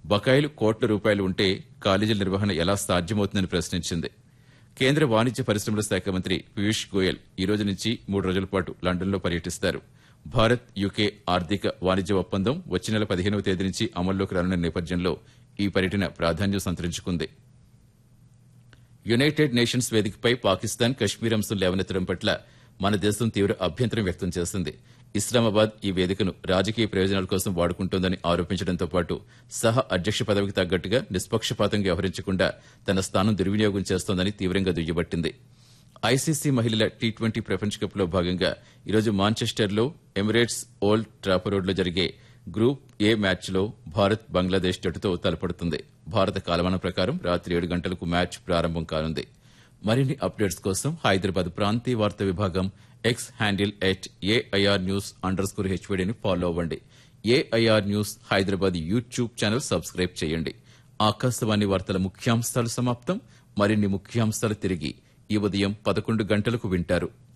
బకాయిలు కోట్ల రూపాయలు ఉంటే కాలేజీల నిర్వహణ ఎలా సాధ్యమవుతుందని ప్రశ్నించింది కేంద్ర వాణిజ్య పరిశ్రమల శాఖ మంత్రి పీయూష్ గోయల్ ఈ రోజు నుంచి మూడు రోజుల పాటు లండన్లో పర్యటిస్తారు భారత్ యూకే ఆర్థిక వాణిజ్య ఒప్పందం వచ్చే నెల పదిహేనవ తేదీ నుంచి అమల్లోకి రానున్న నేపథ్యంలో ఈ పర్యటన ప్రాధాన్యం సంతరించుకుంది యునైటెడ్ నేషన్స్ వేదికపై పాకిస్తాన్ కశ్మీర్ అంశం లేవనెత్తడం పట్ల మన దేశం తీవ్ర అభ్యంతరం వ్యక్తం చేసింది ఇస్లామాబాద్ ఈ వేదికను రాజకీయ ప్రయోజనాల కోసం వాడుకుంటోందని ఆరోపించడంతో పాటు సహ అధ్యక్ష పదవికి తగ్గట్టుగా నిష్పక్షపాతంగా వ్యవహరించకుండా తన స్థానం దుర్వినియోగం చేస్తోందని తీవ్రంగా దుయ్యబట్టింది ఐసీసీ మహిళల టీ ట్వంటీ ప్రపంచ కప్ లో భాగంగా ఈరోజు మాంచెస్టర్లో ఎమిరేట్స్ ఓల్డ్ ట్రాపరోడ్లో జరిగే గ్రూప్ ఏ మ్యాచ్లో భారత్ బంగ్లాదేశ్ జట్టుతో తలపడుతుంది భారత కాలమానం ప్రకారం రాత్రి ఏడు గంటలకు మ్యాచ్ ప్రారంభం కానుంది మరిన్ని అప్డేట్స్ కోసం హైదరాబాద్ ప్రాంతీయ వార్తా విభాగం X handle at AIR news under score హెచ్వీడీని ఫాలో అవ్వండి AIR news Hyderabad YouTube channel subscribe చేయండి ఆకాశవాణి వార్తల ముఖ్యాంశాలు సమాప్తం మరిన్ని ముఖ్యాంశాలు తిరిగి ఈ ఉదయం పదకొండు గంటలకు వింటారు